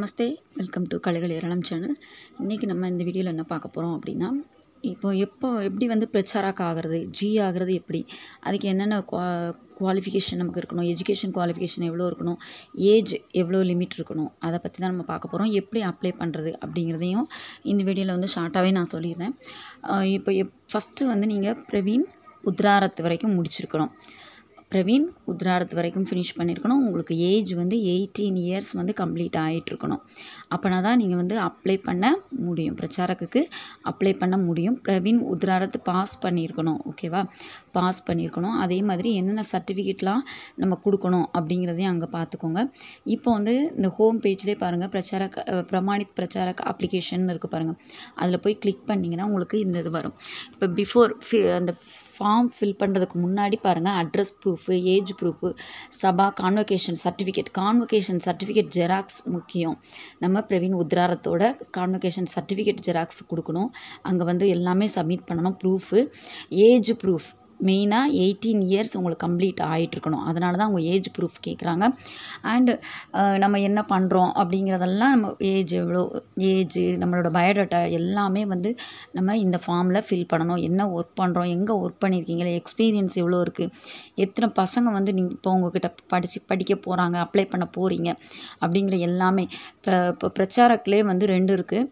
Namaste welcome to கலைகள் ஏராளம் channel இன்றைக்கி நம்ம இந்த வீடியோவில் என்ன பார்க்க போகிறோம் அப்படின்னா இப்போ எப்போ எப்படி வந்து பிரச்சாராக்கு ஆகிறது ஜி ஆகிறது எப்படி அதுக்கு என்னென்ன குவா குவாலிஃபிகேஷன் நமக்கு இருக்கணும் எஜுகேஷன் குவாலிஃபிகேஷன் எவ்வளோ இருக்கணும் ஏஜ் எவ்வளோ லிமிட் இருக்கணும் அதை பற்றி தான் நம்ம பார்க்க போகிறோம் எப்படி அப்ளை பண்ணுறது அப்படிங்கிறதையும் இந்த வீடியோவில் வந்து ஷார்ட்டாகவே நான் சொல்லிடுறேன் ஆஹ் இப்போ எப் ஃபஸ்ட்டு வந்து நீங்கள் பிரவீன் உத்ராரத்து வரைக்கும் முடிச்சிருக்கணும் பிரவீன் உத்ராரத்து வரைக்கும் ஃபினிஷ் பண்ணியிருக்கணும் உங்களுக்கு ஏஜ் வந்து எயிட்டீன் இயர்ஸ் வந்து கம்ப்ளீட் ஆகிட்டுருக்கணும் அப்போனா தான் நீங்கள் வந்து அப்ளை பண்ண முடியும் பிரச்சாரக்குக்கு அப்ளை பண்ண முடியும் பிரவீன் உத்ராரத்து பாஸ் பண்ணியிருக்கணும் ஓகேவா பாஸ் பண்ணியிருக்கணும் அதே மாதிரி என்னென்ன சர்டிஃபிகேட்லாம் நம்ம கொடுக்கணும் அப்படிங்கிறதையும் அங்கே பார்த்துக்கோங்க இப்போ வந்து இந்த ஹோம் பேஜ்லேயே பாருங்கள் பிரச்சாரக் அஹ், பிரமாணித் பிரச்சாரக் அப்ளிகேஷன் இருக்குது பாருங்கள் அதில் போய் கிளிக் பண்ணிங்கன்னா உங்களுக்கு இந்த இது வரும் இப்போ பிஃபோர் அந்த ஃபார்ம் ஃபில் பண்ணுறதுக்கு முன்னாடி பாருங்கள் அட்ரஸ் ப்ரூஃபு ஏஜ் ப்ரூஃபு சபா convocation certificate convocation certificate xerox முக்கியம் நம்ம பிரவீன் உத்ராரத்தோட கான்வொகேஷன் சர்டிஃபிகேட் ஜெராக்ஸ் கொடுக்கணும் அங்கே வந்து எல்லாமே சப்மிட் பண்ணணும் ப்ரூஃபு ஏஜ் ப்ரூஃப் மெயினாக எயிட்டீன் இயர்ஸ் உங்களுக்கு கம்ப்ளீட் ஆகிட்டுருக்கணும் அதனால தான் அவங்க ஏஜ் ப்ரூஃப் கேட்குறாங்க அண்டு நம்ம என்ன பண்ணுறோம் அப்படிங்கிறதெல்லாம் நம்ம ஏஜ் எவ்வளோ ஏஜ் நம்மளோட பயோடேட்டா எல்லாமே வந்து நம்ம இந்த ஃபார்மில் ஃபில் பண்ணணும் என்ன ஒர்க் பண்ணுறோம் எங்கே ஒர்க் பண்ணியிருக்கீங்க எக்ஸ்பீரியன்ஸ் எவ்வளோ இருக்குது எத்தனை பசங்க வந்து நீங்கள் இப்போ உங்ககிட்ட படித்து படிக்க போகிறாங்க அப்ளை பண்ண போகிறீங்க அப்படிங்கிற எல்லாமே இப்போ இப்போ பிரச்சாரக்குலேயே வந்து ரெண்டு இருக்குது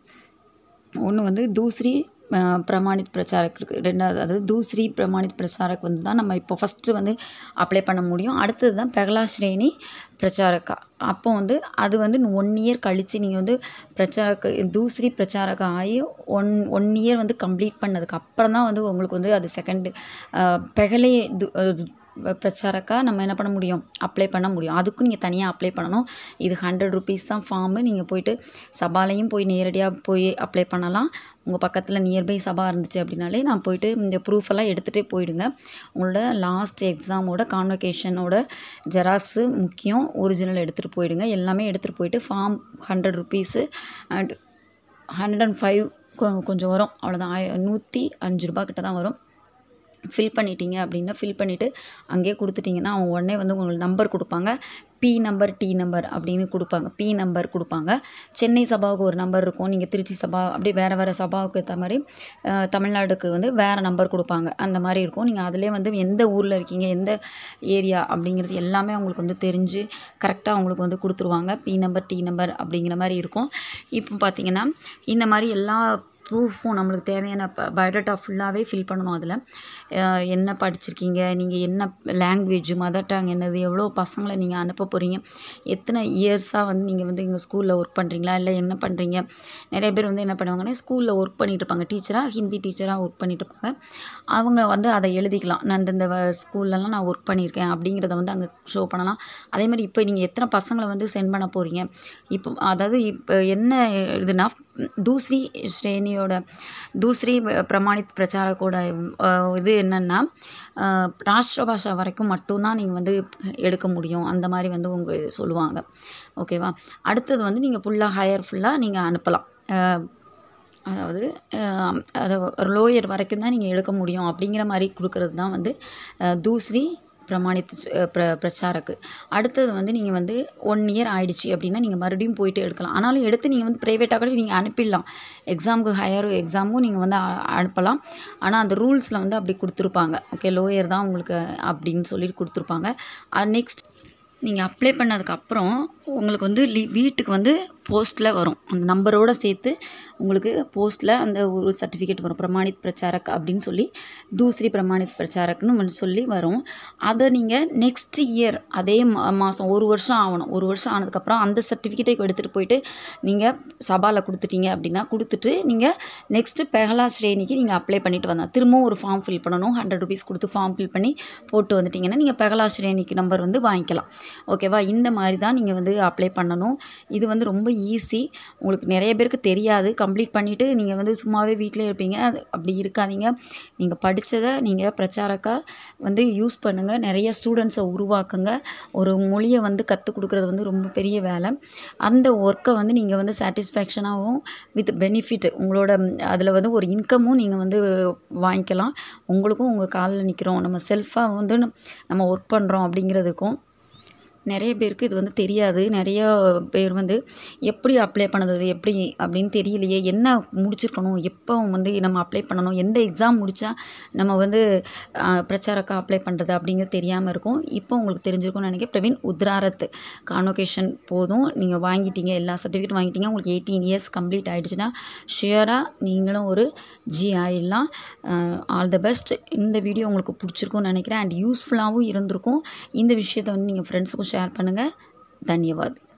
ஒன்று வந்து தூஸ்ரி அஹ், பிரமாணித் பிரச்சாரக் இருக்குது ரெண்டாவது அதாவது தூஸ்ரி பிரமாணித் பிரச்சாரக் வந்து தான் நம்ம இப்போ ஃபஸ்ட்டு வந்து அப்ளை பண்ண முடியும் அடுத்தது தான் பெகலா ஸ்ரேணி பிரச்சாரக்கா அப்போ வந்து அது வந்து ஒன் இயர் கழித்து நீங்கள் வந்து பிரச்சாரக்கு தூஸ்ரி பிரச்சாரக்கா ஆகி ஒன் ஒன் இயர் வந்து கம்ப்ளீட் பண்ணதுக்கு அப்புறம் தான் வந்து உங்களுக்கு வந்து அது செகண்டு பெகலே து அஹ், பிரச்சாரக்கா நம்ம என்ன பண்ண முடியும் அப்ளை பண்ண முடியும் அதுக்கும் நீங்கள் தனியாக அப்ளை பண்ணணும் இது ஹண்ட்ரட் ருபீஸ் தான் ஃபார்மு நீங்கள் போயிட்டு சபாலையும் போய் நேரடியாக போய் அப்ளை பண்ணலாம் உங்கள் பக்கத்தில் நியர்பை சபா இருந்துச்சு அப்படின்னாலே நான் போயிட்டு இந்த ப்ரூஃப் எல்லாம் எடுத்துகிட்டே போயிடுங்க உங்களோட லாஸ்ட் எக்ஸாமோட கான்வொகேஷனோட ஜெராக்ஸு முக்கியம் ஒரிஜினல் எடுத்துகிட்டு போயிடுங்க எல்லாமே எடுத்துகிட்டு போயிட்டு form hundred rupees and hundred and five கொஞ்சம் வரும் அவ்வளோதான் ஆய நூற்றி அஞ்சு ரூபா கிட்ட தான் வரும் ஃபில் பண்ணிட்டீங்க அப்படின்னா ஃபில் பண்ணிவிட்டு அங்கேயே கொடுத்துட்டிங்கன்னா அவங்க உடனே வந்து உங்களுக்கு நம்பர் கொடுப்பாங்க பி நம்பர் டி நம்பர் அப்படின்னு கொடுப்பாங்க பி நம்பர் கொடுப்பாங்க சென்னை சபாவுக்கு ஒரு நம்பர் இருக்கும் நீங்கள் திருச்சி சபா அப்படியே வேறு வேறு சபாவுக்கு ஏற்ற மாதிரி அஹ், தமிழ்நாடுக்கு வந்து வேறு நம்பர் கொடுப்பாங்க அந்த மாதிரி இருக்கும் நீங்கள் அதிலே வந்து எந்த ஊரில் இருக்கீங்க எந்த ஏரியா அப்படிங்கிறது எல்லாமே உங்களுக்கு வந்து தெரிஞ்சு கரெக்டாக உங்களுக்கு வந்து கொடுத்துருவாங்க பி நம்பர் டி நம்பர் அப்படிங்கிற மாதிரி இருக்கும் இப்போ பார்த்தீங்கன்னா இந்த மாதிரி எல்லா ப்ரூஃபும் நம்மளுக்கு தேவையான பயோடேட்டா ஃபுல்லாகவே ஃபில் பண்ணணும் அதில் என்ன படிச்சிருக்கீங்க நீங்கள் என்ன லாங்குவேஜ் மதர் டங் என்னது எவ்வளோ பசங்களை நீங்கள் அனுப்ப போகிறீங்க எத்தனை இயர்ஸாக வந்து நீங்கள் வந்து இங்கே ஸ்கூலில் ஒர்க் பண்ணுறீங்களா இல்லை என்ன பண்ணுறீங்க நிறைய பேர் வந்து என்ன பண்ணுவாங்கன்னா ஸ்கூலில் ஒர்க் பண்ணிட்டு இருப்பாங்க டீச்சராக ஹிந்தி டீச்சராக ஒர்க் பண்ணிட்டு இருப்பாங்க அவங்க வந்து அதை எழுதிக்கலாம் நான் இந்த ஸ்கூல்லலாம் நான் ஒர்க் பண்ணியிருக்கேன் அப்படிங்கிறத வந்து அங்கே ஷோ பண்ணலாம் அதே மாதிரி இப்போ நீங்கள் எத்தனை பசங்களை வந்து சென்ட் பண்ண போகிறீங்க இப்போ அதாவது இப்போ என்ன இதுனா தூஸ்ரி ஸ்ரேணியோட தூஸ்ரி பிரமாணித் பிரச்சாரக்கோட அஹ், இது என்னென்னா ராஷ்டிர பாஷா வரைக்கும் மட்டும்தான் நீங்கள் வந்து எடுக்க முடியும் அந்த மாதிரி வந்து உங்கள் சொல்லுவாங்க ஓகேவா அடுத்தது வந்து நீங்கள் ஃபுல்லாக ஹையர் ஃபுல்லாக நீங்கள் அனுப்பலாம் அஹ், அதாவது அஹ், அது லோயர் வரைக்கும் தான் நீங்கள் எடுக்க முடியும் அப்படிங்கிற மாதிரி கொடுக்கறது தான் வந்து அஹ், தூஸ்ரி பிரமாணித் அஹ், பிர பிரச்சாரக்கு அடுத்தது வந்து நீங்கள் வந்து ஒன் இயர் ஆயிடுச்சு அப்படின்னா நீங்கள் மறுபடியும் போயிட்டு எடுக்கலாம் ஆனாலும் எடுத்து நீங்கள் வந்து ப்ரைவேட்டாக கூட நீங்கள் அனுப்பிடலாம் எக்ஸாமுக்கு ஹையர் எக்ஸாமும் நீங்கள் வந்து அ- அனுப்பலாம் ஆனால் அந்த ரூல்ஸில் வந்து அப்படி கொடுத்துருப்பாங்க ஓகே லோயர் தான் உங்களுக்கு அப்படின்னு சொல்லிட்டு கொடுத்துருப்பாங்க நெக்ஸ்ட் நீங்கள் அப்ளை பண்ணதுக்கப்புறம் உங்களுக்கு வந்து லீ வீட்டுக்கு வந்து போஸ்ட்டில் வரும் அந்த நம்பரோடு சேர்த்து உங்களுக்கு போஸ்ட்டில் அந்த ஒரு சர்டிஃபிகேட் வரும் பிரமாணித் பிரச்சாரக் அப்படின்னு சொல்லி தூஸ்ரி பிரமாணித் பிரச்சாரக்னு ஒன்று சொல்லி வரும் அதை நீங்கள் நெக்ஸ்ட் இயர் அதே மா மாதம் ஒரு வருஷம் ஆகணும் ஒரு வருஷம் ஆனதுக்கப்புறம் அந்த சர்டிஃபிகேட்டை எடுத்துகிட்டு போயிட்டு நீங்கள் சபாவில் கொடுத்துட்டீங்க அப்படின்னா கொடுத்துட்டு நீங்கள் நெக்ஸ்ட்டு பெகலா ஸ்ரேணிக்கு நீங்கள் அப்ளை பண்ணிட்டு வந்தோம் திரும்பவும் ஒரு ஃபார்ம் ஃபில் பண்ணணும் ஹண்ட்ரட் ருபீஸ் கொடுத்து ஃபார்ம் ஃபில் பண்ணி போட்டு வந்துட்டிங்கன்னா நீங்கள் பெகலா ஸ்ரேணிக்கு நம்பர் வந்து வாங்கிக்கலாம் ஓகேவா இந்த மாதிரி தான் நீங்கள் வந்து அப்ளை பண்ணணும் இது வந்து ரொம்ப ஈஸி உங்களுக்கு நிறைய பேருக்கு தெரியாது கம்ப்ளீட் பண்ணிவிட்டு நீங்கள் வந்து சும்மாவே வீட்டிலே இருப்பீங்க அது அப்படி இருக்காதீங்க நீங்கள் படித்ததை நீங்கள் பிரச்சாரக்கா வந்து யூஸ் பண்ணுங்கள் நிறைய ஸ்டூடெண்ட்ஸை உருவாக்குங்க ஒரு மொழியை வந்து கற்றுக் கொடுக்குறது வந்து ரொம்ப பெரிய வேலை அந்த ஒர்க்கை வந்து நீங்கள் வந்து சாட்டிஸ்ஃபேக்ஷனாகவும் வித் பெனிஃபிட் உங்களோட அதில் வந்து ஒரு இன்கமும் நீங்கள் வந்து வாங்கிக்கலாம் உங்களுக்கும் உங்கள் காலில் நிற்கிறோம் நம்ம செல்ஃபாக வந்து நம்ம ஒர்க் பண்ணுறோம் அப்படிங்கிறதுக்கும் நிறைய பேருக்கு இது வந்து தெரியாது நிறைய பேர் வந்து எப்படி அப்ளை பண்ணுறது எப்படி அப்படின்னு தெரியலையே என்ன முடிச்சிருக்கணும் எப்போ வந்து நம்ம அப்ளை பண்ணணும் எந்த எக்ஸாம் முடித்தா நம்ம வந்து ஆஹ், பிரச்சாரக்கா அப்ளை பண்ணுறது அப்படிங்கிறது தெரியாமல் இருக்கும் இப்போ உங்களுக்கு தெரிஞ்சிருக்கும்னு நினைக்கிறேன் பிரவீன் உத்ராரத் கான்வொகேஷன் போதும் நீங்கள் வாங்கிட்டீங்க எல்லா சர்டிஃபிகேட் வாங்கிட்டீங்க உங்களுக்கு எயிட்டீன் இயர்ஸ் கம்ப்ளீட் ஆகிடுச்சுன்னா ஷியராக நீங்களும் ஒரு ஜி ஆயிடலாம் ஆல் த பெஸ்ட் இந்த வீடியோ உங்களுக்கு பிடிச்சிருக்கும்னு நினைக்கிறேன் அண்ட் யூஸ்ஃபுல்லாகவும் இருந்திருக்கும் இந்த விஷயத்தை வந்து நீங்கள் ஃப்ரெண்ட்ஸுக்கும் ஷேர் பண்ணுங்கள் தன்யவாத்